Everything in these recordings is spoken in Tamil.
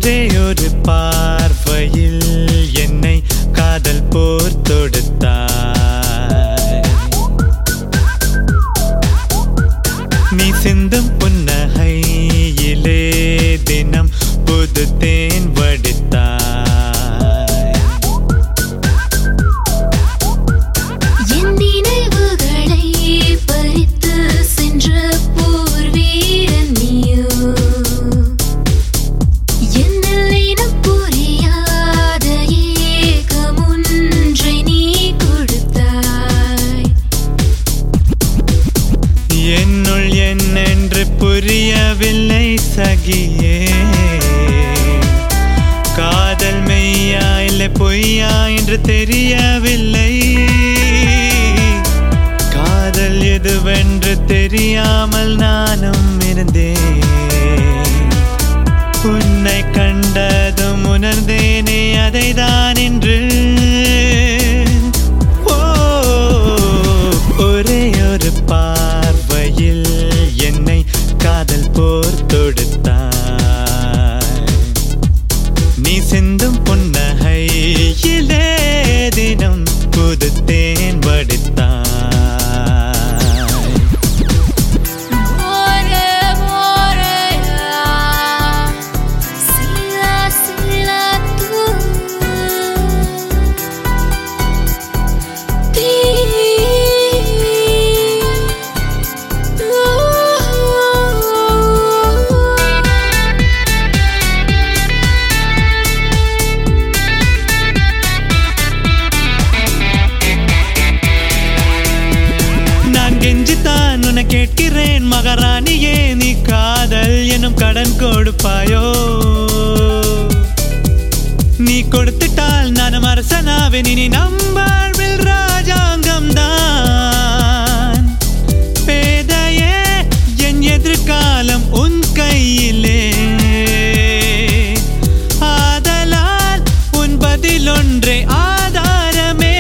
ஒரே ஒரு பார்வையில் என்னை காதல் போர் தொடுத்தாய் நீ சிந்தும் புன்னகையிலே தினம் புது தேன் வடித்தாய் என் நினைவுகளை பறித்து சென்ற போர் வீரன் நீயோ என்னில் இனம் புரியாத ஏகமொன்றை நீ கொடுத்தாய் என்னுள் என்னென்று புரியவில்லை சகியே காதல் மெய்யா இல்லை பொய்யா என்று தெரியவில்லை காதல் எதுவென்று தெரியாமல் நானும் இருந்தேன் உன்னை கண்டதும் உணர்ந்தேனே அதை தான் என்று ஓ ஒரே ஒரு பார்வையில் என்னை காதல் போர் தொடுத்தாய் நீ சிந்தும் புன்னகையிலே தினம் புது தேன் வடித்தாய் More, more, sila, sila tu. நான் கெஞ்சித்தான் உன்னை கேட்கிறேன் மகாராணியே நீ காதல் எனும் கடன் கொடுப்பாயோ நீ கொடுத்துட்டால் நானும் அரசனாவேன் இனி நம்பாழ்வில் ராஜாங்கம் தான் பேதையே என் எதிர்காலம் உன் கையிலே ஆதலால் உன் பதில் ஒன்றே ஆதாரமே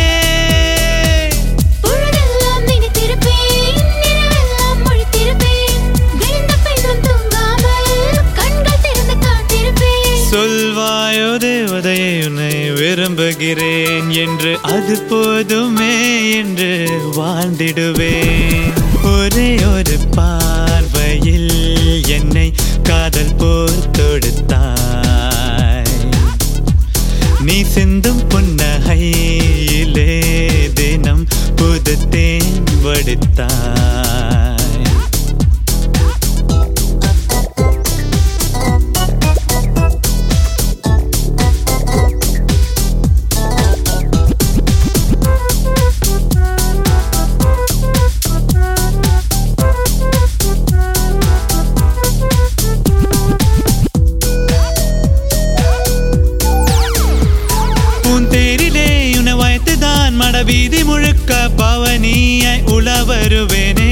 பொழுதெல்லாம் நினைத்திருப்பேன், நினைவெல்லாம் முழித்திருப்பேன். விழுந்த பின்னும் தூங்காமல் கண்கள் திறந்து காத்திருப்பேன். சொல்வாயோ தேவதையை உன்னை விரும்புகிறேன் என்று அது போதுமே என்று வாழ்ந்திடுவேன் ஒரே ஒரு பார்வையில் என்னை காதல் போர் தொடுத்தாய் நீ சிந்தும் புன்னகையிலே தினம் புது தேன் வடித்தாய் உன் தேரிலே உன வைத்துதான் மட வீதி முழுக்க பவனியாய் உள வருவேனே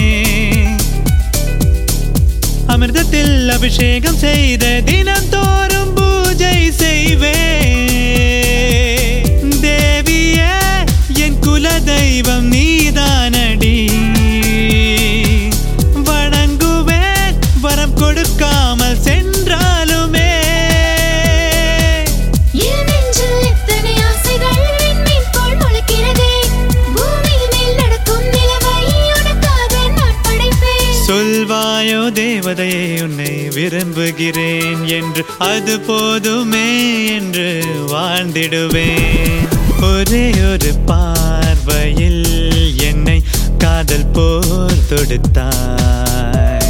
அமிர்தத்தில் அபிஷேகம் செய்த தினம் தோறும் பூஜை செய்வேன் தேவியே என் குல தெய்வம் நீதானடி வணங்குவேன் வரம் கொடுக்காமல் சென்றாலுமே என் நெஞ்சில் எத்தனை ஆசைகள் விண்மீன்கோள் முளைக்கிறதே. பூமி மேல் நடக்கும் நிலவை உனக்காக நான் படைப்பேன். சொல்வாயோ தேவதையே உன்னை விரும்புகிறேன் என்று அது போதுமே என்று வாழ்ந்திடுவேன் ஒரே ஒரு பார்வையில் என்னை காதல் போர் தொடுத்தாய்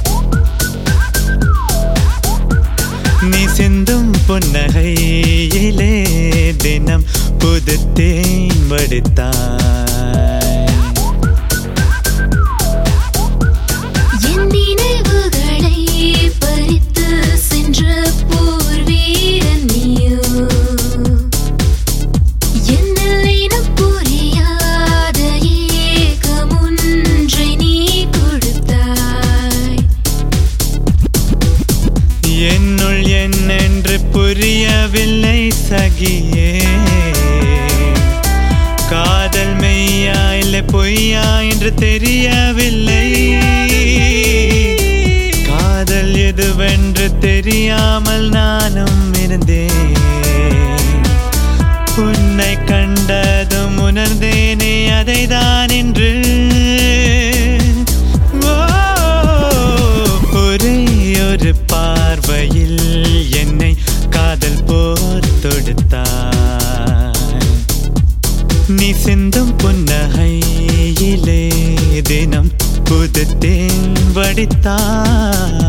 நீ சிந்தும் புன்னகையிலே தினம் புது தேன் வடித்தாய் என் நினைவுகளை பறித்து சென்ற போர் வீரன் நீயோ என்னில் இனம் புரியாத ஏகமொன்றை நீ கொடுத்தாய் என்னுள் என்னென்று புரியவில்லை சகியே காதல் மெய்யா இல்லை பொய்யா என்று தெரியவில்லை காதல் எதுவென்று தெரியாமல் நானும் இருந்தேன் உன்னை கண்டதும் உணர்ந்தேனே அதைதான் என்று ஓ, ஒரே ஒரு பார்வையில் என்னை காதல் போர் தொடுத்தாய் நீ சிந்தும் புன்னகையிலே தினம் புது தேன் வடித்தாய்